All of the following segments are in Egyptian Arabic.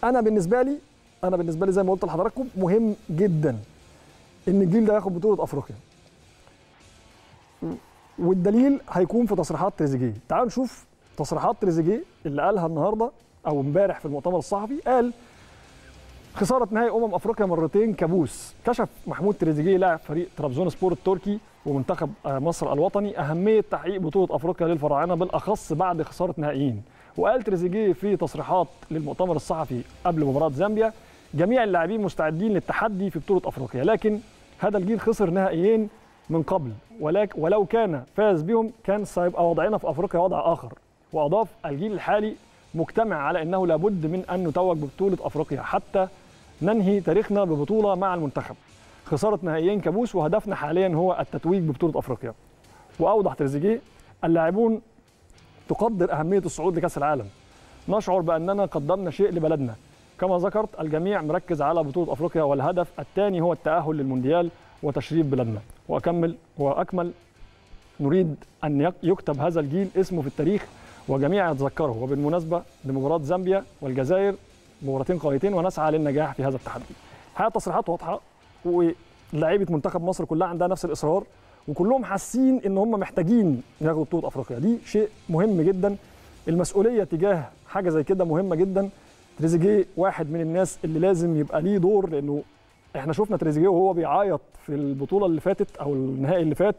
انا بالنسبه لي انا بالنسبه لي زي ما قلت لحضراتكم مهم جدا ان الجيل ده ياخد بطوله افريقيا والدليل هيكون في تصريحات تريزيجيه تعالوا نشوف تصريحات تريزيجيه اللي قالها النهارده او امبارح في المؤتمر الصحفي قال خساره نهائي امم افريقيا مرتين كابوس كشف محمود تريزيجيه لاعب فريق طرابزون سبور التركي ومنتخب مصر الوطني اهميه تحقيق بطوله افريقيا للفراعنه بالاخص بعد خساره نهائيين وقال تريزيجيه في تصريحات للمؤتمر الصحفي قبل مباراه زامبيا جميع اللاعبين مستعدين للتحدي في بطوله افريقيا لكن هذا الجيل خسر نهائيين من قبل ولكن ولو كان فاز بهم كان سيبقى وضعنا في افريقيا وضع اخر واضاف الجيل الحالي مجتمع على انه لابد من ان نتوج ببطوله افريقيا حتى ننهي تاريخنا ببطوله مع المنتخب خساره نهائيين كابوس وهدفنا حاليا هو التتويج ببطوله افريقيا واوضح تريزيجيه اللاعبون تقدر اهميه الصعود لكاس العالم نشعر باننا قدمنا شيء لبلدنا كما ذكرت الجميع مركز على بطوله افريقيا والهدف الثاني هو التاهل للمونديال وتشريف بلادنا واكمل واكمل نريد ان يكتب هذا الجيل اسمه في التاريخ وجميع يتذكره وبالمناسبه لمباراه زامبيا والجزائر مباراتين قويتين ونسعى للنجاح في هذا التحدي. الحقيقه تصريحات واضحه ولاعيبه منتخب مصر كلها عندها نفس الاصرار وكلهم حاسين ان هم محتاجين ياخدوا بطوله افريقيا دي شيء مهم جدا المسؤوليه تجاه حاجه زي كده مهمه جدا تريزيجيه واحد من الناس اللي لازم يبقى ليه دور لانه احنا شفنا تريزيجيه وهو بيعيط في البطوله اللي فاتت او النهائي اللي فات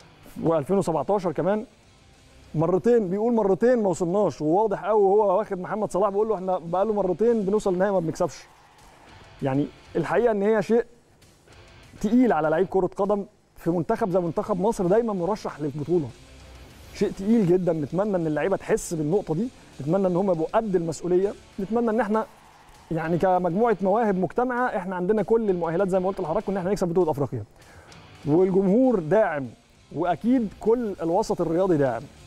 و2017 كمان مرتين بيقول مرتين ما وصلناش وواضح قوي وهو واخد محمد صلاح بيقول له احنا بقاله مرتين بنوصل النهائي ما بنكسبش يعني الحقيقه ان هي شيء تقيل على لعيب كره قدم في منتخب زي منتخب مصر دايما مرشح للبطوله شيء تقيل جدا نتمنى ان اللعيبه تحس بالنقطه دي نتمنى ان هم يبقوا قد المسؤوليه نتمنى ان احنا يعني كمجموعه مواهب مجتمعه احنا عندنا كل المؤهلات زي ما قلت لحضراتكم ان احنا نكسب بطوله افريقيا والجمهور داعم واكيد كل الوسط الرياضي داعم